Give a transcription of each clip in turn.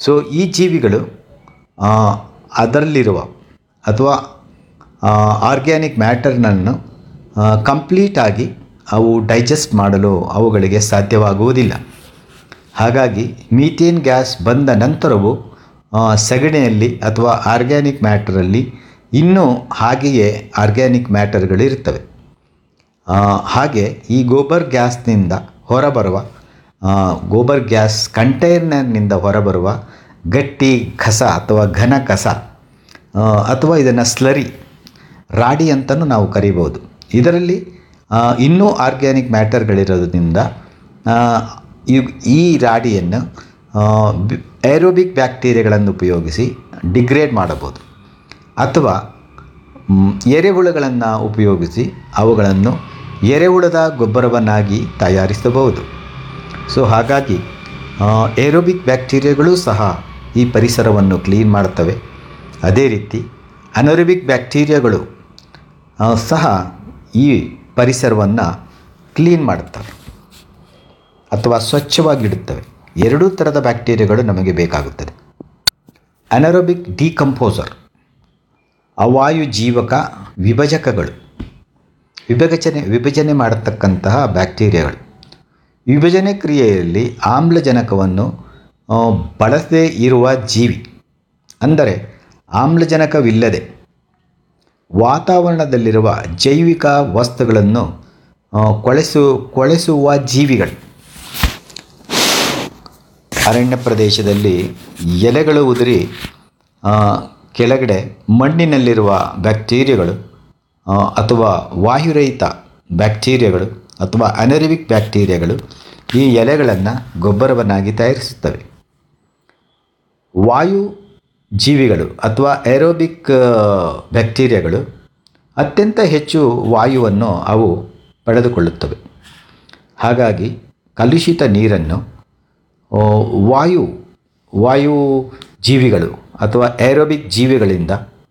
So ಈ ಜೀವಿಗಳು ಆ, ಅದರಲ್ಲಿರುವ ಅಥವಾ ಆರ್ಗ್ಯಾನಿಕ್ ಮ್ಯಾಟರ್ನನ್ನು ಕಂಪ್ಲೀಟಾಗಿ ಅವು ಡೈಜೆಸ್ಟ್ ಮಾಡಲು ಅವುಗಳಿಗೆ ಸಾಧ್ಯವಾಗುವುದಿಲ್ಲ ಹಾಗಾಗಿ ಮೀಥೇನ್ ಗ್ಯಾಸ್ ಬಂದ ನಂತರವೂ ಆ, ಸಗಣಿಯಲ್ಲಿ ಅಥವಾ ಆರ್ಗ್ಯಾನಿಕ್ ಮ್ಯಾಟರಲ್ಲಿ ಇನ್ನೂ ಹಾಗೆಯೇ ಆರ್ಗ್ಯಾನಿಕ್ ಮ್ಯಾಟರ್ಗಳಿರ್ತವೆ ಆ, ಹಾಗೆ ಈ ಗೋಬರ್ ಗ್ಯಾಸ್ನಿಂದ ಹೊರಬರುವ ಆ, ಗೋಬರ್ ಗ್ಯಾಸ್ ಕಂಟೈನರ್ನಿಂದ ಹೊರಬರುವ ಗಟ್ಟಿ ಕಸ ಅಥವಾ ಘನ ಕಸ ಆ, ಅಥವಾ ಇದನ್ನು ಸ್ಲರಿ ರಾಡಿ ಅಂತಲೂ ನಾವು ಕರಿಬೋದು ಇದರಲ್ಲಿ ಆ, ಇನ್ನೂ ಆರ್ಗ್ಯಾನಿಕ್ ಮ್ಯಾಟರ್ಗಳಿರೋದ್ರಿಂದ ಆ, ಈ- ಈ ರಾಡಿಯನ್ನು ಏರೋಬಿಕ್ ಬ್ಯಾಕ್ಟೀರಿಯಾಗಳನ್ನು ಉಪಯೋಗಿಸಿ ಡಿಗ್ರೇಡ್ ಮಾಡಬಹುದು ಅಥವಾ ಮ್, ಎರೆಹುಳುಗಳನ್ನು ಉಪಯೋಗಿಸಿ ಅವುಗಳನ್ನು ಎರೆಹುಳದ ಗೊಬ್ಬರವನ್ನಾಗಿ ತಯಾರಿಸಬಹುದು ಸೊ ಹಾಗಾಗಿ ಏರೋಬಿಕ್ ಬ್ಯಾಕ್ಟೀರಿಯಾಗಳು ಸಹ ಈ ಪರಿಸರವನ್ನು ಕ್ಲೀನ್ ಮಾಡ್ತವೆ ಅದೇ ರೀತಿ ಅನರೋಬಿಕ್ ಬ್ಯಾಕ್ಟೀರಿಯಾಗಳು ಆ, ಸಹ ಈ ಪರಿಸರವನ್ನು ಕ್ಲೀನ್ ಮಾಡುತ್ತವೆ ಅಥವಾ ಸ್ವಚ್ಛವಾಗಿಡುತ್ತವೆ ಎರಡೂ ಥರದ ಬ್ಯಾಕ್ಟೀರಿಯಾಗಳು ನಮಗೆ ಬೇಕಾಗುತ್ತದೆ ಅನರೋಬಿಕ್ ಡಿಕಂಪೋಸರ್ ಅವಾಯು ಜೀವಕ ವಿಭಜಕಗಳು ವಿಭಜನೆ ವಿಭಜನೆ ಮಾಡತಕ್ಕಂತಹ ಬ್ಯಾಕ್ಟೀರಿಯಾಗಳು ವಿಭಜನೆ ಕ್ರಿಯೆಯಲ್ಲಿ ಆಮ್ಲಜನಕವನ್ನು ಆ, ಬಳಸದೇ ಇರುವ ಜೀವಿ ಅಂದರೆ ಆಮ್ಲಜನಕವಿಲ್ಲದೆ ವಾತಾವರಣದಲ್ಲಿರುವ ಜೈವಿಕ ವಸ್ತುಗಳನ್ನು ಆ, ಕೊಳೆಸು ಕೊಳೆಸುವ ಜೀವಿಗಳು ಅರಣ್ಯ ಪ್ರದೇಶದಲ್ಲಿ ಎಲೆಗಳು ಉದುರಿ ಆ, ಕೆಳಗಡೆ ಮಣ್ಣಿನಲ್ಲಿರುವ ಬ್ಯಾಕ್ಟೀರಿಯಾಗಳು ಆ, ಅಥವಾ ವಾಯುರಹಿತ ಬ್ಯಾಕ್ಟೀರಿಯಾಗಳು ಅಥವಾ ಅನರಿವಿಕ್ ಬ್ಯಾಕ್ಟೀರಿಯಾಗಳು ಈ ಎಲೆಗಳನ್ನು ಗೊಬ್ಬರವನ್ನಾಗಿ ತಯಾರಿಸುತ್ತವೆ ವಾಯು ಜೀವಿಗಳು ಅಥವಾ ಏರೋಬಿಕ್ ಬ್ಯಾಕ್ಟೀರಿಯಾಗಳು ಅತ್ಯಂತ ಹೆಚ್ಚು ವಾಯುವನ್ನು ಅವು ಪಡೆದುಕೊಳ್ಳುತ್ತವೆ ಹಾಗಾಗಿ ಕಲುಷಿತ ನೀರನ್ನು ಆ, ವಾಯು ವಾಯು ಜೀವಿಗಳು ಅಥವಾ ಏರೋಬಿಕ್ ಜೀವಿಗಳಿಂದ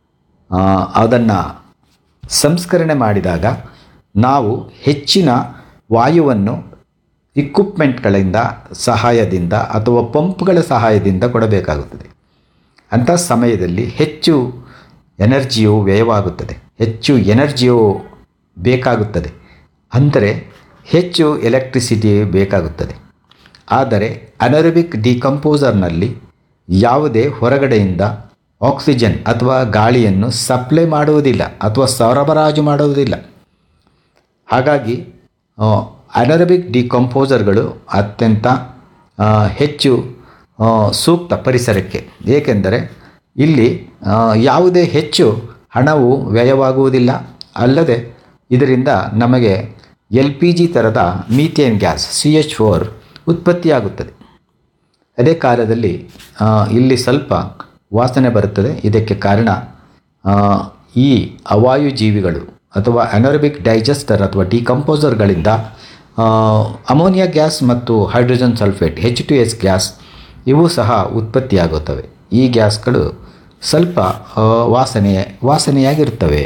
ಅದನ್ನು ಸಂಸ್ಕರಣೆ ಮಾಡಿದಾಗ ನಾವು ಹೆಚ್ಚಿನ ವಾಯುವನ್ನು ಇಕ್ವಿಪ್ಮೆಂಟ್ಗಳಿಂದ ಸಹಾಯದಿಂದ ಅಥವಾ ಪಂಪ್ಗಳ ಸಹಾಯದಿಂದ ಕೊಡಬೇಕಾಗುತ್ತದೆ ಅಂಥ ಸಮಯದಲ್ಲಿ ಹೆಚ್ಚು ಎನರ್ಜಿಯು ವ್ಯಯವಾಗುತ್ತದೆ ಹೆಚ್ಚು ಎನರ್ಜಿಯು ಬೇಕಾಗುತ್ತದೆ ಅಂದರೆ ಹೆಚ್ಚು ಎಲೆಕ್ಟ್ರಿಸಿಟಿ ಬೇಕಾಗುತ್ತದೆ ಆದರೆ ಅನರಬಿಕ್ ಡಿಕಂಪೋಸರ್ನಲ್ಲಿ ಯಾವುದೇ ಹೊರಗಡೆಯಿಂದ ಆಕ್ಸಿಜನ್ ಅಥವಾ ಗಾಳಿಯನ್ನು ಸಪ್ಲೈ ಮಾಡುವುದಿಲ್ಲ ಅಥವಾ ಸರಬರಾಜು ಮಾಡುವುದಿಲ್ಲ ಹಾಗಾಗಿ ಅನರಬಿಕ್ ಡಿಕಂಪೋಸರ್ಗಳು ಅತ್ಯಂತ ಆ, ಹೆಚ್ಚು ಆ, ಸೂಕ್ತ ಪರಿಸರಕ್ಕೆ ಏಕೆಂದರೆ ಇಲ್ಲಿ ಆ, ಯಾವುದೇ ಹೆಚ್ಚು ಹಣವು ವ್ಯಯವಾಗುವುದಿಲ್ಲ ಅಲ್ಲದೆ ಇದರಿಂದ ನಮಗೆ ಎಲ್ ಪಿ ಜಿ ಥರದ methane gas C H four ಉತ್ಪತ್ತಿಯಾಗುತ್ತದೆ ಅದೇ ಕಾಲದಲ್ಲಿ ಆ, ಇಲ್ಲಿ ಸ್ವಲ್ಪ ವಾಸನೆ ಬರುತ್ತದೆ ಇದಕ್ಕೆ ಕಾರಣ ಆ, ಈ ಅವಾಯು ಜೀವಿಗಳು ಅಥವಾ ಅನರಬಿಕ್ ಡೈಜೆಸ್ಟರ್ ಅಥವಾ ಡಿಕಂಪೋಸರ್ಗಳಿಂದ ಅಮೋನಿಯಾ ಗ್ಯಾಸ್ ಮತ್ತು hydrogen sulphate H two S gas ಇವು ಸಹ ಉತ್ಪತ್ತಿಯಾಗುತ್ತವೆ ಈ ಗ್ಯಾಸ್ಗಳು ಸ್ವಲ್ಪ ಆ, ವಾಸನೆ ವಾಸನೆಯಾಗಿರುತ್ತವೆ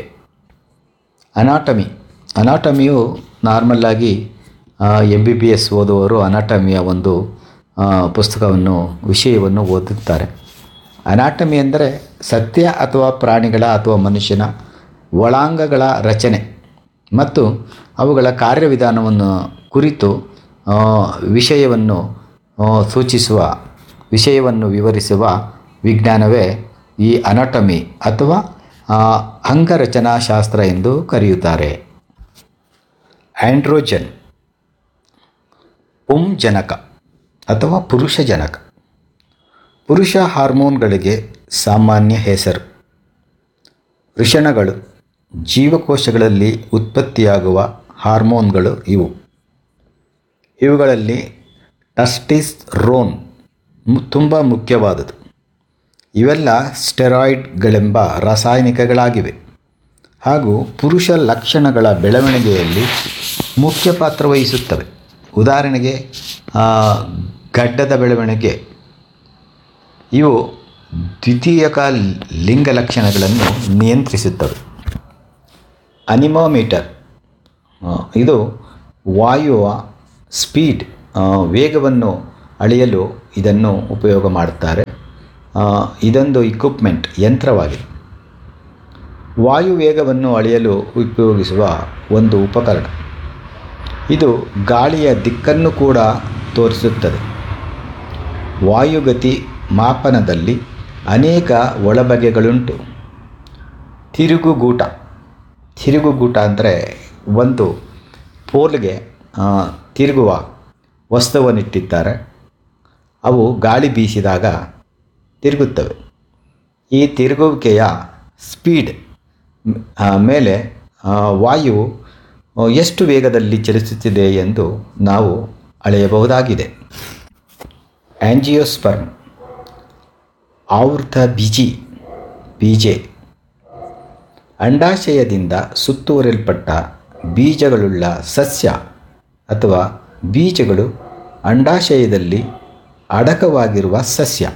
ಅನಾಟಮಿ ಅನಾಟಮಿಯು ನಾರ್ಮಲ್ಲಾಗಿ ಎಮ್ ಬಿ ಬಿ ಎಸ್ ಓದುವವರು ಅನಾಟಮಿಯ ಒಂದು ಆ, ಪುಸ್ತಕವನ್ನು ವಿಷಯವನ್ನು ಓದುತ್ತಾರೆ ಅನಾಟಮಿ ಅಂದರೆ ಸತ್ಯ ಅಥವಾ ಪ್ರಾಣಿಗಳ ಅಥವಾ ಮನುಷ್ಯನ ಒಳಾಂಗಗಳ ರಚನೆ ಮತ್ತು ಅವುಗಳ ಕಾರ್ಯವಿಧಾನವನ್ನು ಕುರಿತು ಆ, ವಿಷಯವನ್ನು ಆ, ಸೂಚಿಸುವ ವಿಷಯವನ್ನು ವಿವರಿಸುವ ವಿಜ್ಞಾನವೇ ಈ ಅನಾಟಮಿ ಅಥವಾ ಆ, ಅಂಗರಚನಾಶಾಸ್ತ್ರ ಎಂದು ಕರೆಯುತ್ತಾರೆ ಆಂಡ್ರೋಜನ್ ಪುಂಜನಕ ಅಥವಾ ಪುರುಷ ಜನಕ ಪುರುಷ ಹಾರ್ಮೋನ್ಗಳಿಗೆ ಸಾಮಾನ್ಯ ಹೆಸರು ವೃಷಣಗಳು ಜೀವಕೋಶಗಳಲ್ಲಿ ಉತ್ಪತ್ತಿಯಾಗುವ ಹಾರ್ಮೋನ್ಗಳು ಇವು ಇವುಗಳಲ್ಲಿ ಟಸ್ಟಿಸ್ರೋನ್ ತುಂಬ ಮುಖ್ಯವಾದುದು ಇವೆಲ್ಲ ಸ್ಟೆರಾಯ್ಡ್ಗಳೆಂಬ ರಾಸಾಯನಿಕಗಳಾಗಿವೆ ಹಾಗೂ ಪುರುಷ ಲಕ್ಷಣಗಳ ಬೆಳವಣಿಗೆಯಲ್ಲಿ ಮುಖ್ಯ ಪಾತ್ರ ವಹಿಸುತ್ತವೆ ಉದಾಹರಣೆಗೆ ಆ, ಗಡ್ಡದ ಬೆಳವಣಿಗೆ ಇವು ದ್ವಿತೀಯಕ ಲಿಂಗ ಲಕ್ಷಣಗಳನ್ನು ನಿಯಂತ್ರಿಸುತ್ತವೆ ಅನಿಮೋಮೀಟರ್ ಆ, ಇದು ವಾಯುವ ಸ್ಪೀಡ್ ಆ, ವೇಗವನ್ನು ಅಳೆಯಲು ಇದನ್ನು ಉಪಯೋಗ ಮಾಡುತ್ತಾರೆ ಆ, ಇದೊಂದು ಇಕ್ವಿಪ್ಮೆಂಟ್ ಯಂತ್ರವಾಗಿದೆ ವಾಯು ವೇಗವನ್ನು ಅಳೆಯಲು ಉಪಯೋಗಿಸುವ ಒಂದು ಉಪಕರಣ ಇದು ಗಾಳಿಯ ದಿಕ್ಕನ್ನು ಕೂಡ ತೋರಿಸುತ್ತದೆ ವಾಯುಗತಿ ಮಾಪನದಲ್ಲಿ ಅನೇಕ ಒಳಬಗೆಗಳುಂಟು ತಿರುಗುಗೂಟ ತಿರುಗುಗೂಟ ಅಂದರೆ ಒಂದು ಪೋಲ್ಗೆ ಆ, ತಿರುಗುವ ವಸ್ತುವನ್ನಿಟ್ಟಿದ್ದಾರೆ ಅವು ಗಾಳಿ ಬೀಸಿದಾಗ ತಿರುಗುತ್ತವೆ ಈ ತಿರುಗುವಿಕೆಯ ಸ್ಪೀಡ್ ಮ್, ಆ, ಮೇಲೆ ಆ, ವಾಯು ಆ, ಎಷ್ಟು ವೇಗದಲ್ಲಿ ಚಲಿಸುತ್ತಿದೆ ಎಂದು ನಾವು ಅಳೆಯಬಹುದಾಗಿದೆ ಆಂಜಿಯೋಸ್ಪರ್ಮ್ ಆವೃತ ಬೀಜಿ ಬೀಜೆ ಅಂಡಾಶಯದಿಂದ ಸುತ್ತುವರಿಯಲ್ಪಟ್ಟ ಬೀಜಗಳುಳ್ಳ ಸಸ್ಯ ಅಥವಾ ಬೀಜಗಳು ಅಂಡಾಶಯದಲ್ಲಿ ಅಡಕವಾಗಿರುವ ಸಸ್ಯ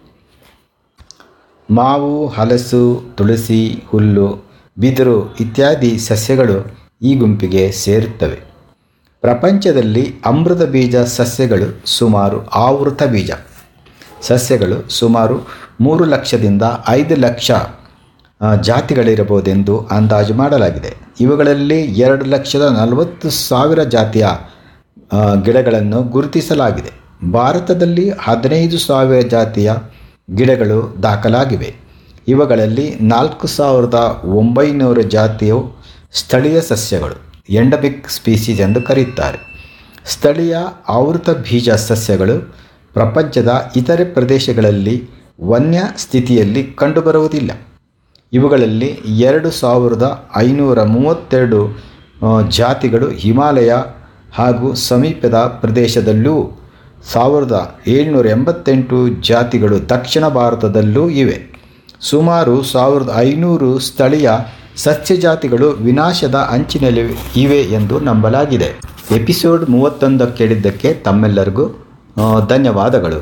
ಮಾವು ಹಲಸು ತುಳಸಿ ಹುಲ್ಲು ಬಿದಿರು ಇತ್ಯಾದಿ ಸಸ್ಯಗಳು ಈ ಗುಂಪಿಗೆ ಸೇರುತ್ತವೆ ಪ್ರಪಂಚದಲ್ಲಿ ಅಮೃತ ಬೀಜ ಸಸ್ಯಗಳು ಸುಮಾರು ಆವೃತ ಬೀಜ ಸಸ್ಯಗಳು ಸುಮಾರು ಮೂರು ಲಕ್ಷದಿಂದ ಐದು ಲಕ್ಷ ಆ, ಜಾತಿಗಳಿರಬಹುದೆಂದು ಅಂದಾಜು ಮಾಡಲಾಗಿದೆ ಇವುಗಳಲ್ಲಿ ಎರಡು ಲಕ್ಷದ ನಲವತ್ತು ಸಾವಿರ ಜಾತಿಯ ಆ, ಗಿಡಗಳನ್ನು ಗುರುತಿಸಲಾಗಿದೆ ಭಾರತದಲ್ಲಿ ಹದಿನೈದು ಸಾವಿರ ಜಾತಿಯ ಗಿಡಗಳು ದಾಖಲಾಗಿವೆ ಇವುಗಳಲ್ಲಿ ನಾಲ್ಕು ಸಾವಿರದ ಒಂಬೈನೂರು ಜಾತಿಯು ಸ್ಥಳೀಯ ಸಸ್ಯಗಳು ಎಂಡಮಿಕ್ ಸ್ಪೀಸೀಸ್ ಎಂದು ಕರೆಯುತ್ತಾರೆ ಸ್ಥಳೀಯ ಆವೃತ ಬೀಜ ಸಸ್ಯಗಳು ಪ್ರಪಂಚದ ಇತರೆ ಪ್ರದೇಶಗಳಲ್ಲಿ ವನ್ಯ ಸ್ಥಿತಿಯಲ್ಲಿ ಕಂಡುಬರುವುದಿಲ್ಲ ಇವುಗಳಲ್ಲಿ ಎರಡು ಸಾವಿರದ ಐನೂರ ಮೂವತ್ತೆರಡು ಆ, ಜಾತಿಗಳು ಹಿಮಾಲಯ ಹಾಗೂ ಸಮೀಪದ ಪ್ರದೇಶದಲ್ಲೂ ಸಾವಿರದ ಏಳ್ನೂರ ಎಂಬತ್ತೆಂಟು ಜಾತಿಗಳು ದಕ್ಷಿಣ ಭಾರತದಲ್ಲೂ ಇವೆ ಸುಮಾರು ಸಾವಿರದ ಐನೂರು ಸ್ಥಳೀಯ ಸಸ್ಯ ಜಾತಿಗಳು ವಿನಾಶದ ಅಂಚಿನಲ್ಲಿ ಇವೆ ಎಂದು ನಂಬಲಾಗಿದೆ ಎಪಿಸೋಡ್ ಮೂವತ್ತೊಂದು ಕೇಳಿದ್ದಕ್ಕೆ ತಮ್ಮೆಲ್ಲರಿಗೂ ಆ, ಧನ್ಯವಾದಗಳು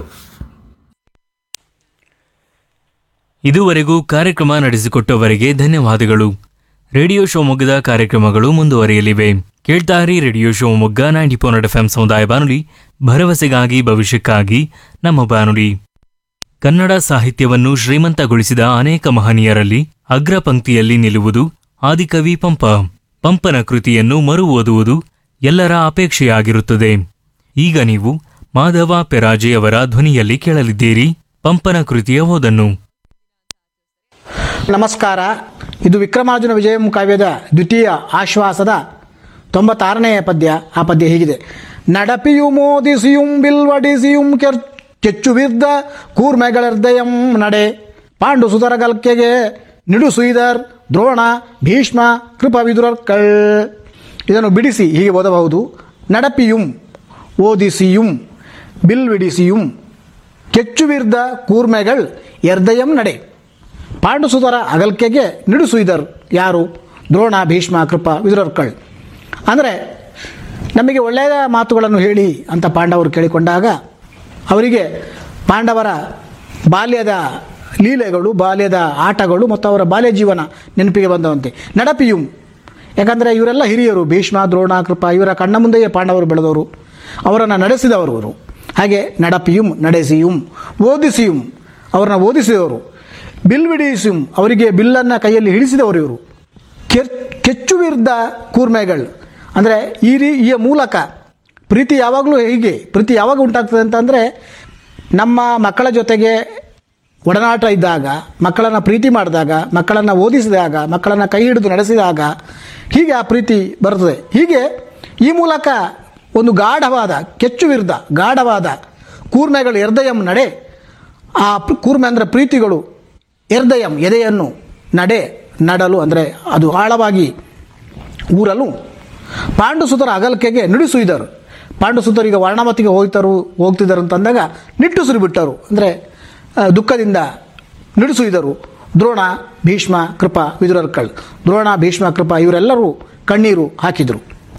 ಇದುವರೆಗೂ ಕಾರ್ಯಕ್ರಮ ನಡೆಸಿಕೊಟ್ಟವರಿಗೆ ಧನ್ಯವಾದಗಳು ರೇಡಿಯೋ ಶಿವಮೊಗ್ಗದ ಕಾರ್ಯಕ್ರಮಗಳು ಮುಂದುವರಿಯಲಿವೆ ಕೇಳ್ತಾರಿ radio Shivamogga ninety point F ಸಮುದಾಯ ಬಾನುಲಿ ಭರವಸೆಗಾಗಿ ಭವಿಷ್ಯಕ್ಕಾಗಿ ನಮ್ಮ ಬಾನುಲಿ ಕನ್ನಡ ಸಾಹಿತ್ಯವನ್ನು ಶ್ರೀಮಂತಗೊಳಿಸಿದ ಅನೇಕ ಮಹನೀಯರಲ್ಲಿ ಅಗ್ರ ಪಂಕ್ತಿಯಲ್ಲಿ ನಿಲ್ಲುವುದು ಆದಿಕವಿ ಪಂಪ ಪಂಪನ ಕೃತಿಯನ್ನು ಮರು ಓದುವುದು ಎಲ್ಲರ ಅಪೇಕ್ಷೆಯಾಗಿರುತ್ತದೆ ಈಗ ನೀವು ಮಾಧವ ಪೆರಾಜೆಯವರ ಧ್ವನಿಯಲ್ಲಿ ಕೇಳಲಿದ್ದೀರಿ ಪಂಪನ ಕೃತಿಯ ಓದನ್ನು ನಮಸ್ಕಾರ ಇದು ವಿಕ್ರಮಾರ್ಜುನ ವಿಜಯಂ ಕಾವ್ಯದ ದ್ವಿತೀಯ ಆಶ್ವಾಸದ ತೊಂಬತ್ತಾರನೆಯ ಪದ್ಯ ಆ ಪದ್ಯ ಹೀಗಿದೆ ನಡಪಿಯು ಮೋದಿಸಿಯುಂ ಬಿಲ್ವಡಿಸಿಯುಂ ಕೆರ್ ಕೆಚ್ಚುವಿದ್ದ ಕೂರ್ಮೆಗಳೆರ್ದಯಂ ನಡೆ ಪಾಂಡು ಸುತರಗಲ್ಕೆಗೆ ನಿಡುಸುಯಿದರ್ ದ್ರೋಣ ಭೀಷ್ಮ ಕೃಪವಿದುರರ್ಕಳ್ ಇದನ್ನು ಬಿಡಿಸಿ ಹೀಗೆ ಓದಬಹುದು ನಡಪಿಯುಂ ಓದಿಸಿಯುಂ ಬಿಲ್ವಿಡಿಸಿಯುಂ ಕೆಚ್ಚುವಿರ್ದ ಕೂರ್ಮೆಗಳ್ ಎರ್ದಯಂ ನಡೆ ಪಾಂಡುಸುತರ ಅಗಲ್ಕೆಗೆ ನಿಡುಸುಯಿದರು ಯಾರು ದ್ರೋಣ ಭೀಷ್ಮ ಕೃಪ ವಿದುರರ್ಕಳ್ ಅಂದರೆ ನಮಗೆ ಒಳ್ಳೆಯ ಮಾತುಗಳನ್ನು ಹೇಳಿ ಅಂತ ಪಾಂಡವರು ಕೇಳಿಕೊಂಡಾಗ ಅವರಿಗೆ ಪಾಂಡವರ ಬಾಲ್ಯದ ಲೀಲೆಗಳು ಬಾಲ್ಯದ ಆಟಗಳು ಮತ್ತು ಅವರ ಬಾಲ್ಯ ಜೀವನ ನೆನಪಿಗೆ ಬಂದವಂತೆ ನಡಪಿಯುಂ ಯಾಕಂದರೆ ಇವರೆಲ್ಲ ಹಿರಿಯರು ಭೀಷ್ಮ ದ್ರೋಣ ಕೃಪ ಇವರ ಕಣ್ಣ ಮುಂದೆಯೇ ಪಾಂಡವರು ಬೆಳೆದವರು ಅವರನ್ನು ನಡೆಸಿದವರು ಇವರು ಹಾಗೆ ನಡಪಿಯುಂ ನಡೆಸಿಯುಂ ಓದಿಸಿಯುಂ ಅವರನ್ನು ಓದಿಸಿದವರು ಬಿಲ್ವಿಡಿಸಿಯುಂ ಅವರಿಗೆ ಬಿಲ್ಲನ್ನು ಕೈಯಲ್ಲಿ ಹಿಡಿಸಿದವರು ಇವರು ಕೆರ್ ಕೆಚ್ಚುವಿರ್ದ ಕೂರ್ಮೆಗಳು ಅಂದರೆ ಈ ರೀ ಈ ಮೂಲಕ ಪ್ರೀತಿ ಯಾವಾಗಲೂ ಹೀಗೆ ಪ್ರೀತಿ ಯಾವಾಗ ಉಂಟಾಗ್ತದೆ ಅಂತಂದರೆ ನಮ್ಮ ಮಕ್ಕಳ ಜೊತೆಗೆ ಒಡನಾಟ ಇದ್ದಾಗ ಮಕ್ಕಳನ್ನು ಪ್ರೀತಿ ಮಾಡಿದಾಗ ಮಕ್ಕಳನ್ನು ಓದಿಸಿದಾಗ ಮಕ್ಕಳನ್ನು ಕೈ ಹಿಡಿದು ನಡೆಸಿದಾಗ ಹೀಗೆ ಆ ಪ್ರೀತಿ ಬರ್ತದೆ ಹೀಗೆ ಈ ಮೂಲಕ ಒಂದು ಗಾಢವಾದ ಕೆಚ್ಚುವಿರ್ದ ಗಾಢವಾದ ಕೂರ್ಮೆಗಳು ಎರ್ದಯಂ ನಡೆ ಆ ಪ್ರ- ಕೂರ್ಮೆ ಅಂದರೆ ಪ್ರೀತಿಗಳು ಎರ್ದಯಂ ಎದೆಯನ್ನು ನಡೆ ನಡಲು ಅಂದರೆ ಅದು ಆಳವಾಗಿ ಊರಲು ಪಾಂಡುಸುತರ ಅಗಲ್ಕೆಗೆ ನಿಡಿಸುಯಿದರು ಪಾಂಡುಸುತರು ಈಗ ವರ್ಣಮತಿಗೆ ಹೋಗ್ತಾರು ಹೋಗ್ತಿದ್ದರು ಅಂತಂದಾಗ ನಿಟ್ಟುಸಿರು ಬಿಟ್ಟರು ಅಂದರೆ ಆ, ದುಃಖದಿಂದ ನಿಡಿಸುಯಿದರು ದ್ರೋಣ ಭೀಷ್ಮ ಕೃಪ ವಿದುರರ್ಕಳ್ ದ್ರೋಣ ಭೀಷ್ಮ ಕೃಪ ಇವರೆಲ್ಲರೂ ಕಣ್ಣೀರು ಹಾಕಿದರು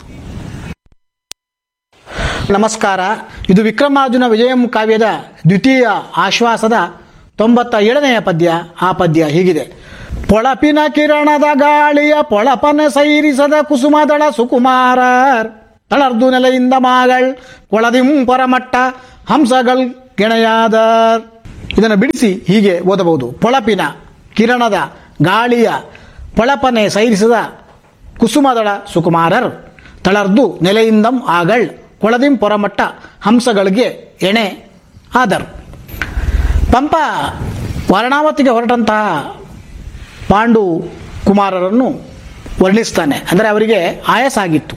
ನಮಸ್ಕಾರ ಇದು ವಿಕ್ರಮಾರ್ಜುನ ವಿಜಯಂ ಕಾವ್ಯದ ದ್ವಿತೀಯ ಆಶ್ವಾಸದ ತೊಂಬತ್ತ ಏಳನೆಯ ಪದ್ಯ ಆ ಪದ್ಯ ಹೀಗಿದೆ ಪೊಳಪಿನ ಕಿರಣದ ಗಾಳಿಯ ಪೊಳಪನ ಸೈರಿಸದ ಕುಸುಮದಳ ಸುಕುಮಾರರ್ ತಳರ್ದು ನೆಲೆಯಿಂದ ಮಾಗಳ್ ಕೊಳದಿಂ ಪರಮಟ್ಟ ಹಂಸಗಳ್ ಗೆಣೆಯಾದರ್ ಇದನ್ನು ಬಿಡಿಸಿ ಹೀಗೆ ಓದಬಹುದು ಪೊಳಪಿನ ಕಿರಣದ ಗಾಳಿಯ ಪೊಳಪನೆ ಸೈರಿಸಿದ ಕುಸುಮದಳ ಸುಕುಮಾರರ್ ತಳರ್ದು ನೆಲೆಯಿಂದಂ ಆಗಳ್ ಕೊಳದಿಂ ಪೊರಮಟ್ಟ ಹಂಸಗಳಿಗೆ ಎಣೆ ಆದರು ಪಂಪ ವರ್ಣಾವತಿಗೆ ಹೊರಟಂತಹ ಪಾಂಡು ಕುಮಾರರನ್ನು ವರ್ಣಿಸ್ತಾನೆ ಅಂದರೆ ಅವರಿಗೆ ಆಯಾಸ ಆಗಿತ್ತು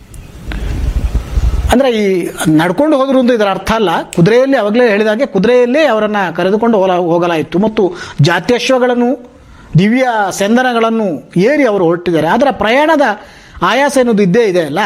ಅಂದರೆ ಈ ನಡ್ಕೊಂಡು ಹೋದ್ರು ಅಂತ ಇದರ ಅರ್ಥ ಅಲ್ಲ ಕುದುರೆಯಲ್ಲಿ ಅವಾಗಲೇ ಹೇಳಿದಾಗೆ ಕುದುರೆಯಲ್ಲೇ ಅವರನ್ನು ಕರೆದುಕೊಂಡು ಹೋಲ ಹೋಗಲಾಯಿತು ಮತ್ತು ಜಾತ್ಯಶ್ವಗಳನ್ನು ದಿವ್ಯ ಸೆಂದನಗಳನ್ನು ಏರಿ ಅವರು ಹೊರಟಿದ್ದಾರೆ ಆದರೆ ಪ್ರಯಾಣದ ಆಯಾಸ ಎನ್ನುವುದು ಇದ್ದೇ ಇದೆ ಅಲ್ಲ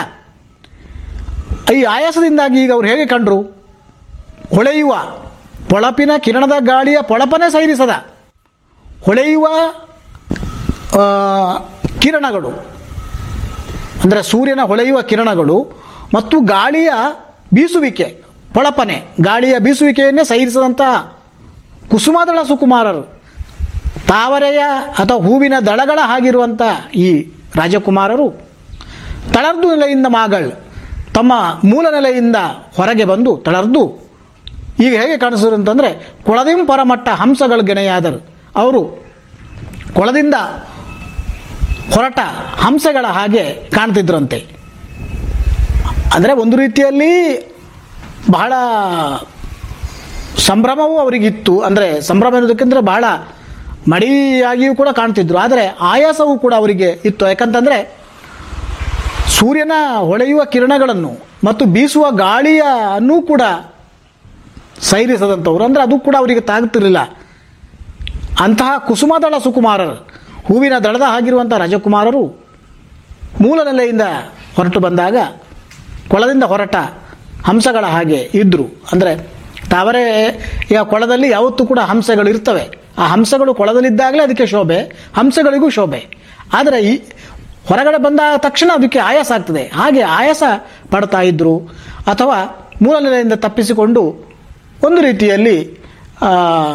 ಈ ಆಯಾಸದಿಂದಾಗಿ ಈಗ ಅವ್ರು ಹೇಗೆ ಕಂಡ್ರು ಹೊಳೆಯುವ ಪೊಳಪಿನ ಕಿರಣದ ಗಾಳಿಯ ಪೊಳಪನೆ ಸೈರಿಸದ ಹೊಳೆಯುವ ಆ, ಕಿರಣಗಳು ಅಂದರೆ ಸೂರ್ಯನ ಹೊಳೆಯುವ ಕಿರಣಗಳು ಮತ್ತು ಗಾಳಿಯ ಬೀಸುವಿಕೆ ಪೊಳಪನೆ ಗಾಳಿಯ ಬೀಸುವಿಕೆಯನ್ನೇ ಸೈರಿಸದಂತಹ ಕುಸುಮದಳ ಸುಕುಮಾರರು ತಾವರೆಯ ಅಥವಾ ಹೂವಿನ ದಳಗಳ ಹಾಗಿರುವಂಥ ಈ ರಾಜಕುಮಾರರು ತಳರ್ದು ನೆಲೆಯಿಂದ ಮಾಗಳ್ ತಮ್ಮ ಮೂಲ ನೆಲೆಯಿಂದ ಹೊರಗೆ ಬಂದು ತಳರ್ದು ಈಗ ಹೇಗೆ ಕಾಣಿಸಿದ್ರು ಅಂತಂದರೆ ಕೊಳದಿಂ ಪರಮಟ್ಟ ಹಂಸಗಳ ಗೆಣೆಯಾದರು ಅವರು ಕೊಳದಿಂದ ಹೊರಟ ಹಂಸಗಳ ಹಾಗೆ ಕಾಣ್ತಿದ್ರಂತೆ ಅಂದರೆ ಒಂದು ರೀತಿಯಲ್ಲಿ ಬಹಳ ಸಂಭ್ರಮವೂ ಅವರಿಗಿತ್ತು ಅಂದರೆ ಸಂಭ್ರಮ ಎನ್ನುವುದಕ್ಕೆಂದರೆ ಬಹಳ ಮಡಿಯಾಗಿಯೂ ಕೂಡ ಕಾಣ್ತಿದ್ರು ಆದರೆ ಆಯಾಸವೂ ಕೂಡ ಅವರಿಗೆ ಇತ್ತು ಯಾಕಂತಂದರೆ ಸೂರ್ಯನ ಹೊಳೆಯುವ ಕಿರಣಗಳನ್ನು ಮತ್ತು ಬೀಸುವ ಗಾಳಿಯನ್ನು ಕೂಡ ಸೈರಿಸದಂಥವ್ರು ಅಂದರೆ ಅದು ಕೂಡ ಅವರಿಗೆ ತಾಗುತ್ತಿರಲಿಲ್ಲ ಅಂತಹ ಕುಸುಮದಳ ಸುಕುಮಾರರು ಹೂವಿನ ದಳದ ಆಗಿರುವಂಥ ರಾಜಕುಮಾರರು ಮೂಲ ನೆಲೆಯಿಂದ ಹೊರಟು ಬಂದಾಗ ಕೊಳದಿಂದ ಹೊರಟ ಹಂಸಗಳ ಹಾಗೆ ಇದ್ದರು ಅಂದರೆ ತಾವರೆಯ ಕೊಳದಲ್ಲಿ ಯಾವತ್ತೂ ಕೂಡ ಹಂಸಗಳು ಇರ್ತವೆ ಆ ಹಂಸಗಳು ಕೊಳದಲ್ಲಿದ್ದಾಗಲೇ ಅದಕ್ಕೆ ಶೋಭೆ ಹಂಸಗಳಿಗೂ ಶೋಭೆ ಆದರೆ ಈ ಹೊರಗಡೆ ಬಂದ ತಕ್ಷಣ ಅದಕ್ಕೆ ಆಯಾಸ ಆಗ್ತದೆ ಹಾಗೆ ಆಯಾಸ ಪಡ್ತಾ ಇದ್ದರು ಅಥವಾ ಮೂಲ ನೆಲೆಯಿಂದ ತಪ್ಪಿಸಿಕೊಂಡು ಒಂದು ರೀತಿಯಲ್ಲಿ ಆ,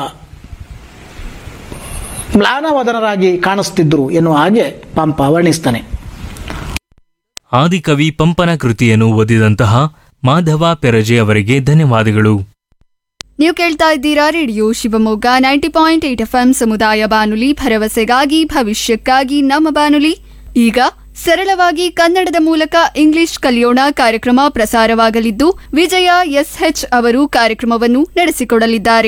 ಮ್ಲಾನವದನರಾಗಿ ಕಾಣಿಸ್ತಿದ್ರು ಎನ್ನುವ ಹಾಗೆ ಪಂಪ ವರ್ಣಿಸ್ತಾನೆ ಆದಿಕವಿ ಪಂಪನ ಕೃತಿಯನ್ನು ಓದಿದಂತಹ ಮಾಧವ ಪೆರಜೆ ಅವರಿಗೆ ಧನ್ಯವಾದಗಳು ನೀವು ಕೇಳ್ತಾ ಇದ್ದೀರಾ radio Shivamogga ninety point eight F ಸಮುದಾಯ ಬಾನುಲಿ ಭರವಸೆಗಾಗಿ ಭವಿಷ್ಯಕ್ಕಾಗಿ ನಮ್ಮ ಬಾನುಲಿ ಈಗ ಸರಳವಾಗಿ ಕನ್ನಡದ ಮೂಲಕ ಇಂಗ್ಲಿಷ್ ಕಲಿಯೋಣ ಕಾರ್ಯಕ್ರಮ ಪ್ರಸಾರವಾಗಲಿದ್ದು ವಿಜಯ ಎಸ್ಎಚ್ ಅವರು ಕಾರ್ಯಕ್ರಮವನ್ನು ನಡೆಸಿಕೊಡಲಿದ್ದಾರೆ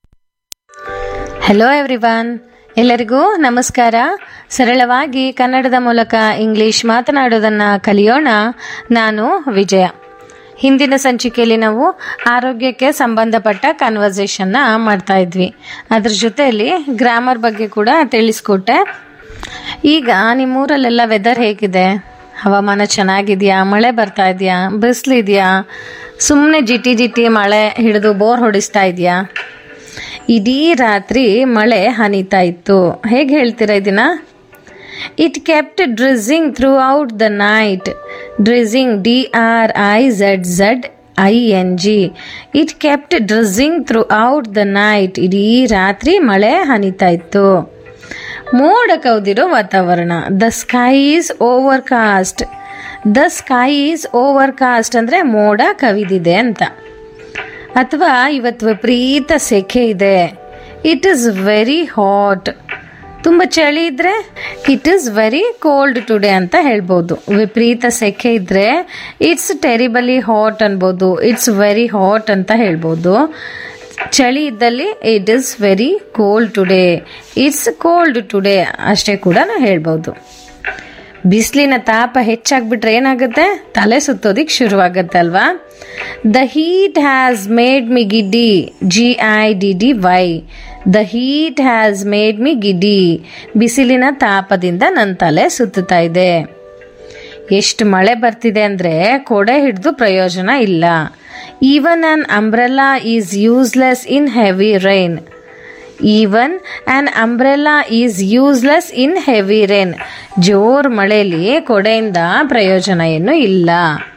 ಹಲೋ ಎವ್ರಿವನ್ ಎಲ್ಲರಿಗೂ ನಮಸ್ಕಾರ ಸರಳವಾಗಿ ಕನ್ನಡದ ಮೂಲಕ ಇಂಗ್ಲಿಷ್ ಮಾತನಾಡೋದನ್ನು ಕಲಿಯೋಣ ನಾನು ವಿಜಯ ಹಿಂದಿನ ಸಂಚಿಕೆಯಲ್ಲಿ ನಾವು ಆರೋಗ್ಯಕ್ಕೆ ಸಂಬಂಧಪಟ್ಟ ಕನ್ವರ್ಸೇಷನ್ನ ಮಾಡ್ತಾ ಇದ್ವಿ ಅದ್ರ ಜೊತೆಯಲ್ಲಿ ಗ್ರಾಮರ್ ಬಗ್ಗೆ ಕೂಡ ತಿಳಿಸ್ಕೊಟ್ಟೆ ಈಗ ನಿಮ್ಮೂರಲ್ಲೆಲ್ಲ ವೆದರ್ ಹೇಗಿದೆ ಹವಾಮಾನ ಚೆನ್ನಾಗಿದೆಯಾ ಮಳೆ ಬರ್ತಾ ಇದೆಯಾ ಬಿಸಿಲಿದೆಯಾ ಸುಮ್ಮನೆ ಜಿಟಿ ಜಿಟಿ ಮಳೆ ಹಿಡಿದು ಬೋರ್ ಹೊಡಿಸ್ತಾ ಇದೆಯಾ ಇಡೀ ರಾತ್ರಿ ಮಳೆ ಹನಿತಾ ಇತ್ತು ಹೇಗೆ ಹೇಳ್ತೀರಾ ಇದನ್ನ it kept drizzling throughout the night drizzling D R I Z Z I N G it kept drizzling throughout the night ಇಡೀ ರಾತ್ರಿ ಮಳೆ ಹನಿತಾ ಇತ್ತು ಮೋಡ ಕವಿದಿರೋ ವಾತಾವರಣ the sky is overcast the sky is overcast ಅಂದರೆ ಮೋಡ ಕವಿದಿದೆ ಅಂತ ಅಥವಾ ಇವತ್ತು ವಿಪರೀತ ಸೆಕೆ ಇದೆ ಇಟ್ ಈಸ್ ವೆರಿ ಹಾಟ್ ತುಂಬ ಚಳಿ ಇದ್ರೆ it is very cold today ಅಂತ ಹೇಳ್ಬೋದು ವಿಪರೀತ ಸೆಕೆ ಇದ್ರೆ ಇಟ್ಸ್ ಟೆರಿಬಲಿ ಹಾಟ್ ಅನ್ಬೋದು ಇಟ್ಸ್ ವೆರಿ ಹಾಟ್ ಅಂತ ಹೇಳ್ಬೋದು ಚಳಿ ಇದ್ದಲ್ಲಿ it is very cold today it's cold today ಅಷ್ಟೇ ಕೂಡ ಹೇಳ್ಬೋದು ಬಿಸಿಲಿನ ತಾಪ ಹೆಚ್ಚಾಗ್ಬಿಟ್ರೆ ಏನಾಗುತ್ತೆ ತಲೆ ಸುತ್ತೋದಿಕ್ ಶುರುವಾಗತ್ತೆ ಅಲ್ವಾ the heat has made me giddy G I D D Y the heat has made me giddy ಬಿಸಿಲಿನ ತಾಪದಿಂದ ನನ್ನ ತಲೆ ಸುತ್ತುತ್ತಾ ಇದೆ ಎಷ್ಟು ಮಳೆ ಬರ್ತಿದೆ ಅಂದರೆ ಕೊಡೆ ಹಿಡಿದು ಪ್ರಯೋಜನ ಇಲ್ಲ even an umbrella is useless in heavy rain even an umbrella is useless in heavy rain ಜೋರ್ ಮಳೆಯಲ್ಲಿ ಕೊಡೆಯಿಂದ ಪ್ರಯೋಜನ ಏನು ಇಲ್ಲ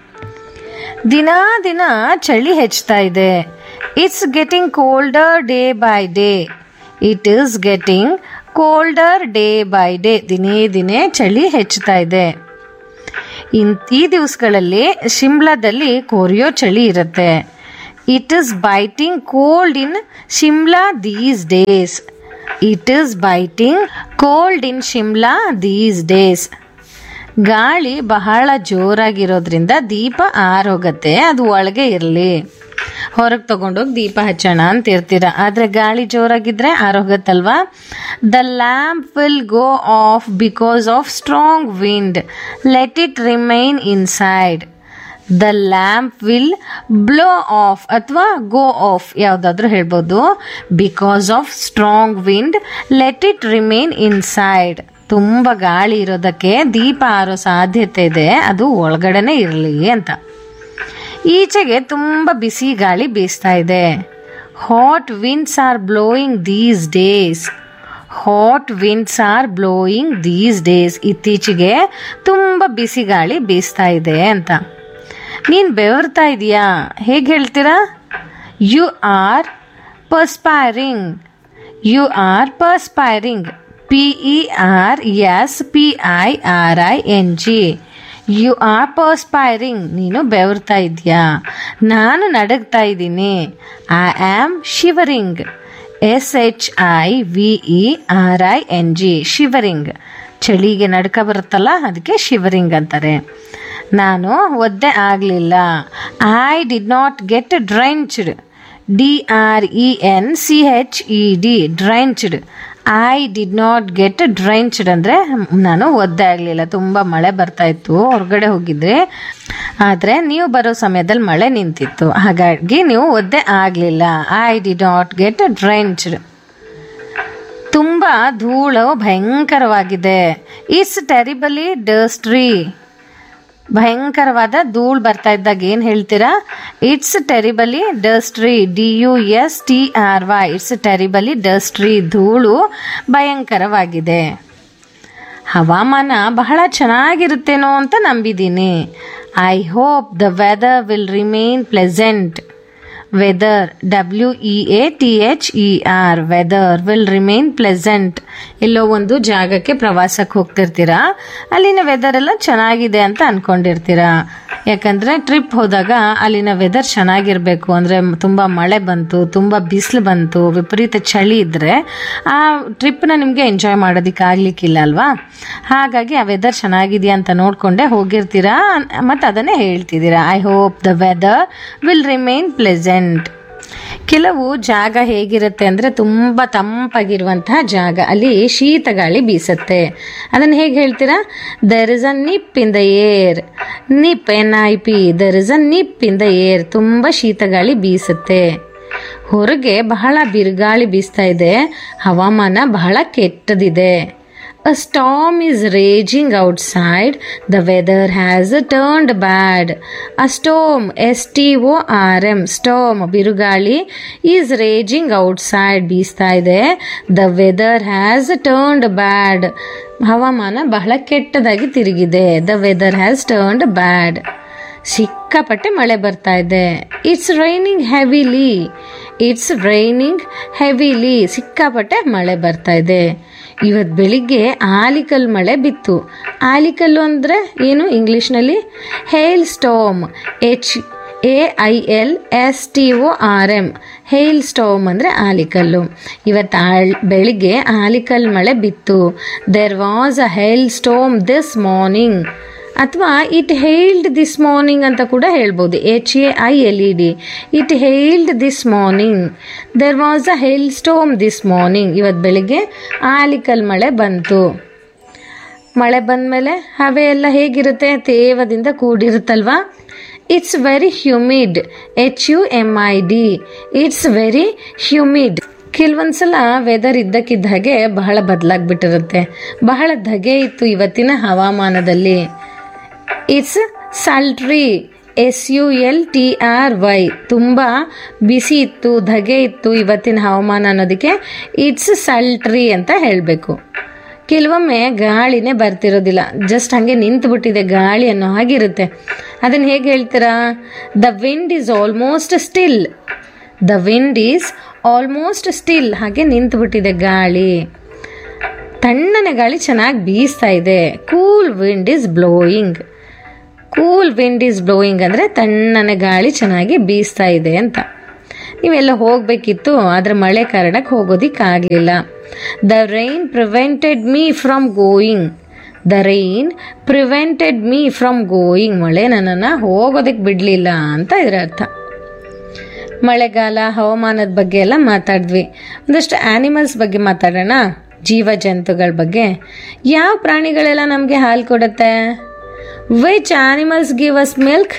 ದಿನ ದಿನ ಚಳಿ ಹೆಚ್ಚುತ್ತಾ ಇದೆ it's getting colder day by day it is getting colder day by day ದಿನೇ ದಿನೇ ಚಳಿ ಹೆಚ್ಚುತ್ತಾ ಇದೆ ಇನ್ ಈ ದಿವಸಗಳಲ್ಲಿ ಶಿಮ್ಲಾದಲ್ಲಿ ಕೊರಿಯೋ ಚಳಿ ಇರುತ್ತೆ it is biting cold in Shimla these days it is biting cold in Shimla these days ಗಾಳಿ ಬಹಳ ಜೋರಾಗಿರೋದ್ರಿಂದ ದೀಪ ಆರೋಗತ್ತೆ ಅದು ಒಳಗೆ ಇರಲಿ ಹೊರಗೆ ತಗೊಂಡೋಗಿ ದೀಪ ಹಚ್ಚೋಣ ಅಂತ ಇರ್ತೀರ ಆದರೆ ಗಾಳಿ ಜೋರಾಗಿದ್ರೆ ಆರೋಗತ್ತಲ್ವಾ the lamp will go off because of strong wind let it remain inside the lamp will blow off ಅಥವಾ ಗೋ ಆಫ್ ಯಾವುದಾದ್ರೂ ಹೇಳ್ಬೋದು because of strong wind let it remain inside ತುಂಬ ಗಾಳಿ ಇರೋದಕ್ಕೆ ದೀಪ ಆರೋ ಸಾಧ್ಯತೆ ಇದೆ ಅದು ಒಳಗಡೆನೆ ಇರಲಿ ಅಂತ ಈಚೆಗೆ ತುಂಬ ಬಿಸಿ ಗಾಳಿ ಬೀಸ್ತಾ ಇದೆ hot winds are blowing these days hot winds are blowing these days ಇತ್ತೀಚೆಗೆ ತುಂಬ ಬಿಸಿ ಗಾಳಿ ಬೀಸ್ತಾ ಇದೆ ಅಂತ ನೀನು ಬೆವರ್ತಾ ಇದೀಯಾ ಹೇಗೆ ಹೇಳ್ತೀರಾ you are perspiring you are perspiring P E R S P I R I N G you are perspiring ನೀನು ಬೆವರ್ತಾ ಇದೆಯಾ ನಾನು ನಡಗ್ತಾ ಇದ್ದೀನಿ I am shivering S H I V E R I N G shivering ಚಳಿಗೆ ನಡ್ಕ ಬರುತ್ತಲ್ಲ ಅದಕ್ಕೆ ಶಿವರಿಂಗ್ ಅಂತಾರೆ ನಾನು ಒದ್ದೆ ಆಗಲಿಲ್ಲ I did not get drenched D R E N C H E D drenched I did not get drenched ಅಂದರೆ ನಾನು ಒದ್ದೆ ಆಗಲಿಲ್ಲ ತುಂಬ ಮಳೆ ಬರ್ತಾ ಇತ್ತು ಹೊರಗಡೆ ಹೋಗಿದ್ದೆ ಆದರೆ ನೀವು ಬರೋ ಸಮಯದಲ್ಲಿ ಮಳೆ ನಿಂತಿತ್ತು ಹಾಗಾಗಿ ನೀವು ಒದ್ದೆ ಆಗಲಿಲ್ಲ I did not get drenched ತುಂಬ ಧೂಳು ಭಯಂಕರವಾಗಿದೆ ಇಟ್ಸ್ ಟೆರಿಬಲಿ ಡಸ್ಟ್ರಿ ಭಯಂಕರವಾದ ಧೂಳು ಬರ್ತಾ ಇದ್ದಾಗ ಏನು ಹೇಳ್ತೀರಾ it's terribly dusty D U S T R Y it's terribly dusty ಧೂಳು ಭಯಂಕರವಾಗಿದೆ ಹವಾಮಾನ ಬಹಳ ಚೆನ್ನಾಗಿರುತ್ತೇನೋ ಅಂತ ನಂಬಿದ್ದೀನಿ I hope the weather will remain pleasant weather W E A T H E R weather will remain pleasant ಎಲ್ಲೋ ಒಂದು ಜಾಗಕ್ಕೆ ಪ್ರವಾಸಕ್ಕೆ ಹೋಗ್ತಿರ್ತೀರಾ ಅಲ್ಲಿನ ವೆದರ್ ಎಲ್ಲ ಚೆನ್ನಾಗಿದೆ ಅಂತ ಅನ್ಕೊಂಡಿರ್ತೀರಾ ಯಾಕಂದರೆ ಟ್ರಿಪ್ ಹೋದಾಗ ಅಲ್ಲಿನ ವೆದರ್ ಚೆನ್ನಾಗಿರಬೇಕು ಅಂದರೆ ತುಂಬ ಮಳೆ ಬಂತು ತುಂಬ ಬಿಸಿಲು ಬಂತು ವಿಪರೀತ ಚಳಿ ಇದ್ದರೆ ಆ ಟ್ರಿಪ್ನ ನಿಮಗೆ ಎಂಜಾಯ್ ಮಾಡೋದಕ್ಕೆ ಆಗ್ಲಿಕ್ಕಿಲ್ಲ ಅಲ್ವಾ ಹಾಗಾಗಿ ಆ ವೆದರ್ ಚೆನ್ನಾಗಿದೆಯಾ ಅಂತ ನೋಡಿಕೊಂಡೇ ಹೋಗಿರ್ತೀರಾ ಮತ್ತು ಅದನ್ನೇ ಹೇಳ್ತಿದ್ದೀರಾ I hope the weather will remain pleasant ಕೆಲವು ಜಾಗ ಹೇಗಿರುತ್ತೆ ಅಂದರೆ ತುಂಬ ತಂಪಾಗಿರುವಂತಹ ಜಾಗ ಅಲ್ಲಿ ಶೀತ ಗಾಳಿ ಬೀಸುತ್ತೆ ಅದನ್ನು ಹೇಗೆ ಹೇಳ್ತೀರಾ there is a nip in the air nip N I P there is a nip in the air ತುಂಬ ಶೀತ ಗಾಳಿ ಬೀಸುತ್ತೆ ಹೊರಗೆ ಬಹಳ ಬಿರುಗಾಳಿ ಬೀಸ್ತಾ ಇದೆ ಹವಾಮಾನ ಬಹಳ ಕೆಟ್ಟದಿದೆ A storm is raging outside. The weather has turned bad. A storm, S T O R M, storm, ಬಿರುಗಾಳಿ is raging outside. ಬೀಸ್ತಾ ಇದೆ the weather has turned bad ಹವಾಮಾನ ಬಹಳ ಕೆಟ್ಟದಾಗಿ ತಿರುಗಿದೆ the weather has turned bad ಸಿಕ್ಕಾಪಟ್ಟೆ ಮಳೆ ಬರ್ತಾ ಇದೆ it's raining heavily it's raining heavily ಸಿಕ್ಕಾಪಟ್ಟೆ ಮಳೆ ಬರ್ತಾ ಇದೆ ಇವತ್ತು ಬೆಳಿಗ್ಗೆ ಆಲಿಕಲ್ ಮಳೆ ಬಿತ್ತು ಆಲಿಕಲ್ಲು ಅಂದರೆ ಏನು ಇಂಗ್ಲೀಷ್ನಲ್ಲಿ hailstorm H A I L S T O R M hailstorm ಅಂದರೆ ಆಲಿಕಲ್ಲು ಇವತ್ತು ಆಳ್ ಬೆಳಿಗ್ಗೆ ಆಲಿಕಲ್ ಮಳೆ ಬಿತ್ತು there was a hailstorm this morning ಅಥವಾ ಇಟ್ ಹೇಲ್ಡ್ ದಿಸ್ ಮಾರ್ನಿಂಗ್ ಅಂತ ಕೂಡ ಹೇಳ್ಬೋದು H A I L E D it hailed this morning there was a hailstorm this morning ಇವತ್ತು ಬೆಳಿಗ್ಗೆ ಆಲಿಕಲ್ ಮಳೆ ಬಂತು ಮಳೆ ಬಂದಮೇಲೆ ಹವೆ ಎಲ್ಲ ಹೇಗಿರುತ್ತೆ ತೇವದಿಂದ ಕೂಡಿರುತ್ತಲ್ವಾ it's very humid H U M I D it's very humid ಕೆಲವೊಂದ್ಸಲ ವೆದರ್ ಇದ್ದಕ್ಕಿದ್ದ ಹಾಗೆ ಬಹಳ ಬದಲಾಗ್ಬಿಟ್ಟಿರುತ್ತೆ ಬಹಳ ಧಗೆ ಇತ್ತು ಇವತ್ತಿನ ಹವಾಮಾನದಲ್ಲಿ it's sultry S U L T R Y ತುಂಬ ಬಿಸಿ ಇತ್ತು ಧಗೆ ಇತ್ತು ಇವತ್ತಿನ ಹವಾಮಾನ ಅನ್ನೋದಕ್ಕೆ ಇಟ್ಸ್ ಸಲ್ಟ್ರಿ ಅಂತ ಹೇಳಬೇಕು ಕೆಲವೊಮ್ಮೆ ಗಾಳಿನೇ ಬರ್ತಿರೋದಿಲ್ಲ ಜಸ್ಟ್ ಹಾಗೆ ನಿಂತುಬಿಟ್ಟಿದೆ ಗಾಳಿ ಅನ್ನೋ ಹಾಗಿರುತ್ತೆ ಅದನ್ನು ಹೇಗೆ ಹೇಳ್ತೀರಾ the wind is almost still the wind is almost still ಹಾಗೆ ನಿಂತುಬಿಟ್ಟಿದೆ ಗಾಳಿ ತಣ್ಣನೆ ಗಾಳಿ ಚೆನ್ನಾಗಿ ಬೀಸ್ತಾ ಇದೆ cool wind is blowing cool wind is blowing ಅಂದರೆ ತಣ್ಣನೆ ಗಾಳಿ ಚೆನ್ನಾಗಿ ಬೀಸ್ತಾ ಇದೆ ಅಂತ ನೀವೆಲ್ಲ ಹೋಗಬೇಕಿತ್ತು ಆದರೆ ಮಳೆ ಕಾರಣಕ್ಕೆ ಹೋಗೋದಿಕ್ಕಾಗಲಿಲ್ಲ the rain prevented me from going the rain prevented me from going ಮಳೆ ನನ್ನನ್ನು ಹೋಗೋದಕ್ಕೆ ಬಿಡಲಿಲ್ಲ ಅಂತ ಇದರ ಅರ್ಥ ಮಳೆಗಾಲ ಹವಾಮಾನದ ಬಗ್ಗೆ ಎಲ್ಲ ಮಾತಾಡಿದ್ವಿ ಒಂದಷ್ಟು ಆ್ಯನಿಮಲ್ಸ್ ಬಗ್ಗೆ ಮಾತಾಡೋಣ ಜೀವ ಜಂತುಗಳ ಬಗ್ಗೆ ಯಾವ ಪ್ರಾಣಿಗಳೆಲ್ಲ ನಮಗೆ ಹಾಲು ಕೊಡುತ್ತೆ which animals give us milk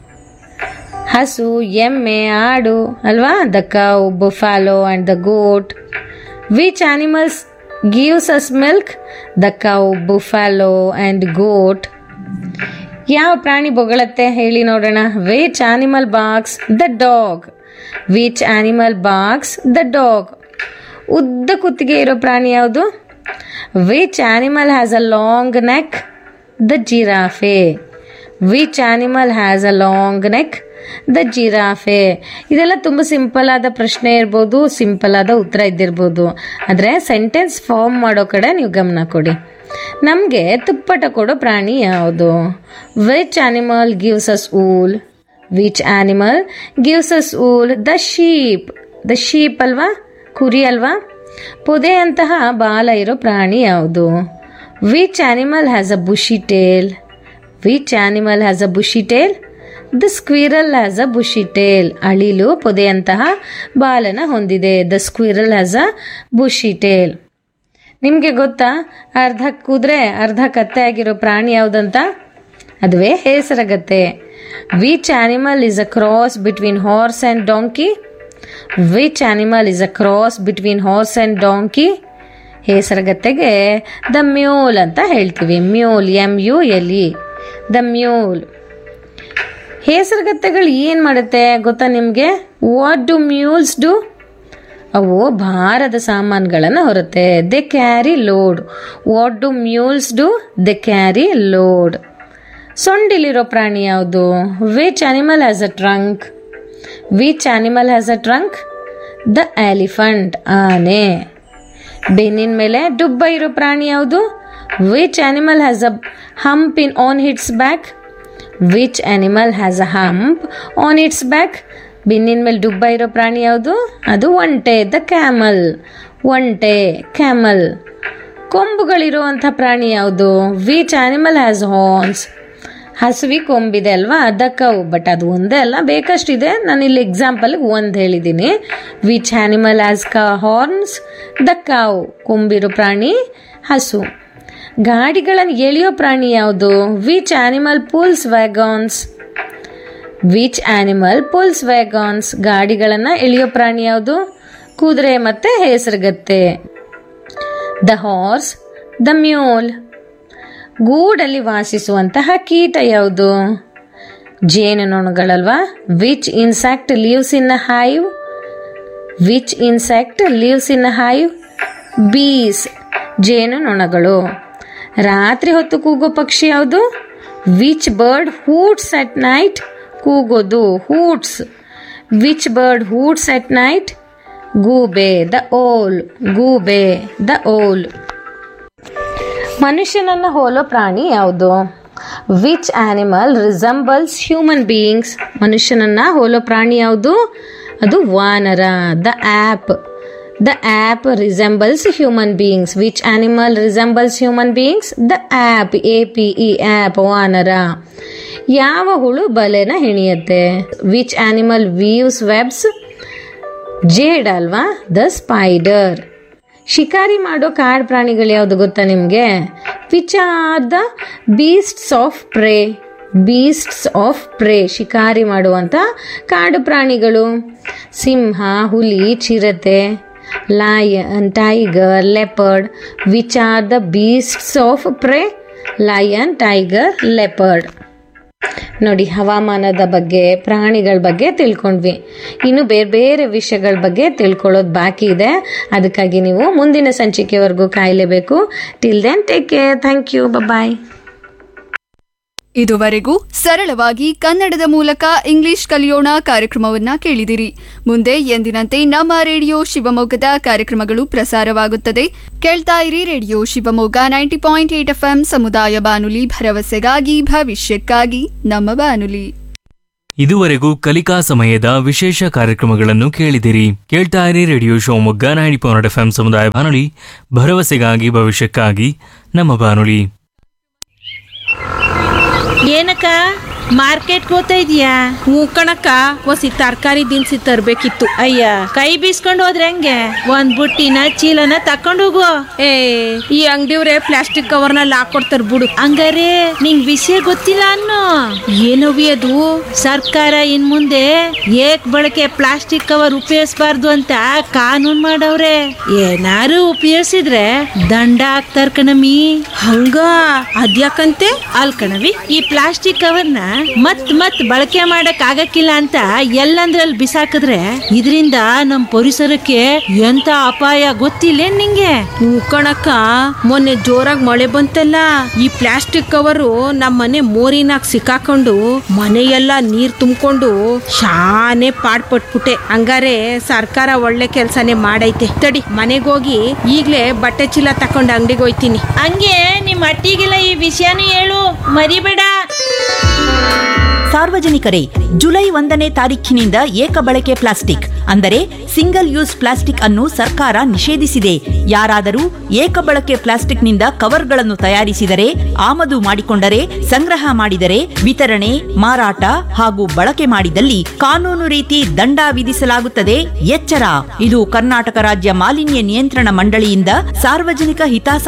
ಹಸು ಎಮ್ಮೆ ಆಡು ಅಲ್ವಾ the cow buffalo and the goat which animals gives us milk the cow buffalo and goat ಯಾವ ಪ್ರಾಣಿ ಬೊಗಳತ್ತೆ ಹೇಳಿ ನೋಡೋಣ which animal barks the dog which animal barks the dog ಉದ್ದ ಕುತ್ತಿಗೆ ಇರೋ ಪ್ರಾಣಿ ಯಾವುದು which animal has a long neck the giraffe which animal has a long neck the giraffe ಇದೆಲ್ಲ ತುಂಬ ಸಿಂಪಲ್ ಆದ ಪ್ರಶ್ನೆ ಇರ್ಬೋದು ಸಿಂಪಲ್ ಆದ ಉತ್ತರ ಇದ್ದಿರ್ಬೋದು ಆದರೆ ಸೆಂಟೆನ್ಸ್ ಫಾರ್ಮ್ ಮಾಡೋ ಕಡೆ ನೀವು ಗಮನ ಕೊಡಿ ನಮಗೆ ತುಪ್ಪಟ ಕೊಡೋ ಪ್ರಾಣಿ ಯಾವುದು which animal gives us wool which animal gives us wool the sheep the sheep ಅಲ್ವಾ ಕುರಿ ಅಲ್ವಾ ಪೊದೆಯಂತಹ ಬಾಲ ಇರೋ ಪ್ರಾಣಿ ಯಾವುದು which animal has a bushy tail which animal has a bushy tail the squirrel has a bushy tail ಅಳಿಲು ಪೊದೆಯಂತಹ ಬಾಲನ ಹೊಂದಿದೆ the squirrel has a bushy tail ನಿಮಗೆ ಗೊತ್ತಾ ಅರ್ಧ ಕುದುರೆ ಅರ್ಧ ಕತ್ತೆ ಆಗಿರೋ ಪ್ರಾಣಿ ಯಾವುದಂತ ಅದುವೇ ಹೇಸರಗತ್ತೆ which animal is a cross between horse and donkey which animal is a cross between horse and donkey ಹೇಸರಗತ್ತೆಗೆ ದ ಮ್ಯೂಲ್ ಅಂತ ಹೇಳ್ತೀವಿ mule M U L E the mule ಹೇಸರಗತ್ತೆಗಳು ಏನು ಮಾಡುತ್ತೆ ಗೊತ್ತಾ ನಿಮಗೆ ವಾಟ್ ಡು ಮ್ಯೂಲ್ಸ್ ಡು ಅವು ಭಾರದ ಸಾಮಾನುಗಳನ್ನು ಹೊರುತ್ತೆ they carry load what do mules do they carry load ಸೊಂಡಿಲಿರೋ ಪ್ರಾಣಿ ಯಾವುದು which animal has a trunk which animal has a trunk the elephant ಆನೆ ಬೆನ್ನಿನ ಮೇಲೆ ಡುಬ್ಬ ಇರೋ ಪ್ರಾಣಿ ಯಾವುದು which animal has a hump in on its back which animal has a hump on its back ಬೆನ್ನಿನ ಮೇಲೆ ಡುಬ್ಬ ಇರೋ ಪ್ರಾಣಿ ಯಾವುದು ಅದು ಒಂಟೆ ದ ಕ್ಯಾಮಲ್ ಒಂಟೆ ಕ್ಯಾಮಲ್ ಕೊಂಬುಗಳಿರುವಂಥ ಪ್ರಾಣಿ ಯಾವುದು ವಿಚ್ ಆನಿಮಲ್ ಹ್ಯಾಸ್ ಹಾರ್ನ್ಸ್ ಹಸುವಿ ಕೊಂಬಿದೆ ಅಲ್ವಾ ಅದಕ್ಕವು ಬಟ್ ಅದು ಒಂದೇ ಅಲ್ಲ ಬೇಕಷ್ಟಿದೆ ನಾನು ಇಲ್ಲಿ ಎಕ್ಸಾಂಪಲ್ಗೆ ಒಂದು ಹೇಳಿದ್ದೀನಿ which animal has a horns the cow ಕೊಂಬಿರೋ ಪ್ರಾಣಿ ಹಸು ಗಾಡಿಗಳನ್ನು ಎಳೆಯೋ ಪ್ರಾಣಿ ಯಾವುದು which animal pulls wagons which animal pulls wagons ಗಾಡಿಗಳನ್ನು ಎಳೆಯೋ ಪ್ರಾಣಿ ಯಾವುದು ಕುದುರೆ ಮತ್ತು ಹೆಸರುಗತ್ತೆ ದ ಹಾರ್ಸ್ ದ ಮ್ಯೂಲ್ ಗೂಡಲ್ಲಿ ವಾಸಿಸುವಂತಹ ಕೀಟ ಯಾವುದು ಜೇನುನೊಣಗಳಲ್ವಾ which insect lives in a hive which insect lives in a hive bees ಜೇನುನೊಣಗಳು ರಾತ್ರಿ ಹೊತ್ತು ಕೂಗೋ ಪಕ್ಷಿ ಯಾವುದು which bird hoots at night ಕೂಗೋದು hoots which bird hoots at night ಗೂಬೆ ದ ಓಲ್ ಗೂಬೆ ದ ಓಲ್ ಮನುಷ್ಯನನ್ನು ಹೋಲೋ ಪ್ರಾಣಿ ಯಾವುದು which animal resembles human beings ಮನುಷ್ಯನನ್ನ ಹೋಲೋ ಪ್ರಾಣಿ ಯಾವುದು ಅದು ವಾನರ the ape the ape resembles human beings which animal resembles human beings the ape A P E ape ವಾನರ ಯಾವ ಹುಳು ಬಲೆನ ಹೆಣಿಯುತ್ತೆ ವಿಚ್ ಆನಿಮಲ್ ವೀವ್ಸ್ ವೆಬ್ಸ್ ಜೇಡ್ ಅಲ್ವಾ ದ ಸ್ಪೈಡರ್ ಶಿಕಾರಿ ಮಾಡೋ ಕಾಡು ಪ್ರಾಣಿಗಳು ಯಾವುದು ಗೊತ್ತಾ ನಿಮಗೆ which are the beasts of prey beasts of pray ಶಿಕಾರಿ ಮಾಡುವಂಥ ಕಾಡು ಪ್ರಾಣಿಗಳು ಸಿಂಹ ಹುಲಿ ಚಿರತೆ lion tiger leopard which are the beasts of prey lion tiger leopard ನೋಡಿ ಹವಾಮಾನದ ಬಗ್ಗೆ ಪ್ರಾಣಿಗಳ ಬಗ್ಗೆ ತಿಳ್ಕೊಂಡ್ವಿ ಇನ್ನು ಬೇರೆ ಬೇರೆ ವಿಷಯಗಳ ಬಗ್ಗೆ ತಿಳ್ಕೊಳ್ಳೋದು ಬಾಕಿ ಇದೆ ಅದಕ್ಕಾಗಿ ನೀವು ಮುಂದಿನ ಸಂಚಿಕೆವರೆಗೂ ಕಾಯಲೇಬೇಕು till then take care thank you bye ಇದುವರೆಗೂ ಸರಳವಾಗಿ ಕನ್ನಡದ ಮೂಲಕ ಇಂಗ್ಲಿಷ್ ಕಲಿಯೋಣ ಕಾರ್ಯಕ್ರಮವನ್ನ ಕೇಳಿದಿರಿ ಮುಂದೆ ಎಂದಿನಂತೆ ನಮ್ಮ ರೇಡಿಯೋ ಶಿವಮೊಗ್ಗದ ಕಾರ್ಯಕ್ರಮಗಳು ಪ್ರಸಾರವಾಗುತ್ತದೆ ಕೇಳ್ತಾ ಇರಿ radio Shivamogga ninety point eight F ಸಮುದಾಯ ಬಾನುಲಿ ಭರವಸೆಗಾಗಿ ಭವಿಷ್ಯಕ್ಕಾಗಿ ನಮ್ಮ ಬಾನುಲಿ ಇದುವರೆಗೂ ಕಲಿಕಾ ಸಮಯದ ವಿಶೇಷ ಕಾರ್ಯಕ್ರಮಗಳನ್ನು ಕೇಳಿದಿರಿ ಕೇಳ್ತಾ ಇರಿ radio Shivamogga ninety point F ಸಮುದಾಯ ಬಾನುಲಿ ಭರವಸೆಗಾಗಿ ಭವಿಷ್ಯಕ್ಕಾಗಿ ನಮ್ಮ ಬಾನುಲಿ ಏನಕ್ಕ ಮಾರ್ಕೆಟ್ ಹೋಗ್ತಾ ಇದೀಯಾ ಹ್ಞೂ ಕಣಕ್ಕ ಒಸಿ ತರಕಾರಿ ದಿನಸಿ ತರ್ಬೇಕಿತ್ತು ಅಯ್ಯ ಕೈ ಬೀಸ್ಕೊಂಡು ಹೋದ್ರೆ ಹೆಂಗೆ ಒಂದ್ ಬುಟ್ಟಿನ ಚೀಲನ ತಕೊಂಡು ಹೋಗು ಏ ಈ ಅಂಗಡಿಯವ್ರೆ ಪ್ಲಾಸ್ಟಿಕ್ ಕವರ್ನಲ್ಲಿ ಹಾಕೊಡ್ತಾರ ಬಿಡು ಹಂಗಾರೆ ನಿಂಗ್ ವಿಷಯ ಗೊತ್ತಿಲ್ಲ ಅನ್ನೋ ಏನವಿ ಅದು ಸರ್ಕಾರ ಇನ್ ಮುಂದೆ ಏಕ್ ಬಳಕೆ ಪ್ಲಾಸ್ಟಿಕ್ ಕವರ್ ಉಪಯೋಗಿಸಬಾರ್ದು ಅಂತ ಕಾನೂನ್ ಮಾಡವ್ರೆ ಏನಾರು ಉಪಯೋಗಿಸಿದ್ರೆ ದಂಡ ಹಾಕ್ತಾರ ಕಣಮಿ ಹಂಗ ಅದ್ಯಾಕಂತೆ ಅಲ್ ಕಣವಿ ಈ ಪ್ಲಾಸ್ಟಿಕ್ ಕವರ್ನ ಮತ್ ಮತ್ ಬಳಕೆ ಮಾಡಕ್ ಆಗಕ್ಕಿಲ್ಲ ಅಂತ ಎಲ್ಲಂದ್ರಲ್ಲಿ ಬಿಸಾಕಿದ್ರೆ ಇದರಿಂದ ನಮ್ ಪರಿಸರಕ್ಕೆ ಎಂತ ಅಪಾಯ ಗೊತ್ತಿಲ್ಲ ನಿಂಗೆ ಹ್ಞೂ ಕಣಕ್ಕ ಮೊನ್ನೆ ಜೋರಾಗಿ ಮಳೆ ಬಂತಲ್ಲ ಈ ಪ್ಲಾಸ್ಟಿಕ್ ಕವರು ನಮ್ಮ ಮನೆ ಮೋರಿನಾಗ ಸಿಕ್ಕಾಕೊಂಡು ಮನೆಯೆಲ್ಲ ನೀರ್ ತುಂಬಿಕೊಂಡು ಶಾನೆ ಪಾಡ್ಪಟ್ಬಿಟ್ಟೆ ಹಂಗಾರೆ ಸರ್ಕಾರ ಒಳ್ಳೆ ಕೆಲ್ಸನೇ ಮಾಡೈತೆ ತಡಿ ಮನೆಗೆ ಹೋಗಿ ಈಗ್ಲೇ ಬಟ್ಟೆ ಚೀಲ ತಕೊಂಡು ಅಂಗಡಿಗೆ ಹೋಯ್ತೀನಿ ಹಂಗೆ ನಿಮ್ ಅಟ್ಟಿಗೆಲ್ಲ ಈ ವಿಷಯನೂ ಹೇಳು ಮರಿಬೇಡ ಸಾರ್ವಜನಿಕರೇ ಜುಲೈ ಒಂದನೇ ತಾರೀಖಿನಿಂದ ಏಕ ಬಳಕೆ ಪ್ಲಾಸ್ಟಿಕ್ ಅಂದರೆ ಸಿಂಗಲ್ ಯೂಸ್ ಪ್ಲಾಸ್ಟಿಕ್ ಅನ್ನು ಸರ್ಕಾರ ನಿಷೇಧಿಸಿದೆ ಯಾರಾದರೂ ಏಕ ಬಳಕೆ ಪ್ಲಾಸ್ಟಿಕ್ನಿಂದ ಕವರ್ಗಳನ್ನು ತಯಾರಿಸಿದರೆ ಆಮದು ಮಾಡಿಕೊಂಡರೆ ಸಂಗ್ರಹ ಮಾಡಿದರೆ ವಿತರಣೆ ಮಾರಾಟ ಹಾಗೂ ಬಳಕೆ ಮಾಡಿದಲ್ಲಿ ಕಾನೂನು ರೀತಿ ದಂಡ ವಿಧಿಸಲಾಗುತ್ತದೆ ಎಚ್ಚರ ಇದು ಕರ್ನಾಟಕ ರಾಜ್ಯ ಮಾಲಿನ್ಯ ನಿಯಂತ್ರಣ ಮಂಡಳಿಯಿಂದ ಸಾರ್ವಜನಿಕ ಹಿತಾಸಕ್ತಿ